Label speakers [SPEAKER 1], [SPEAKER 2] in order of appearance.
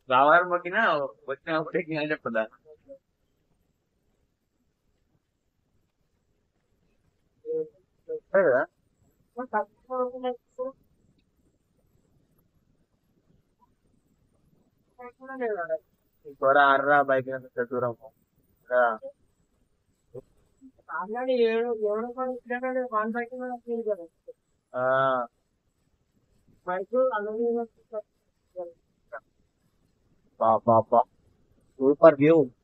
[SPEAKER 1] రావాలని మొక్కినా వచ్చినప్పుడు ఎక్కినా చెప్పదా కదా త్వర అర్రా బైక్ ఎంత దూరం కదా.
[SPEAKER 2] ఏడు ఏడు వన్ బైక్
[SPEAKER 1] ఆ,
[SPEAKER 2] బైక్ అలాగే
[SPEAKER 1] బా బా బా సూపర్ వ్యూ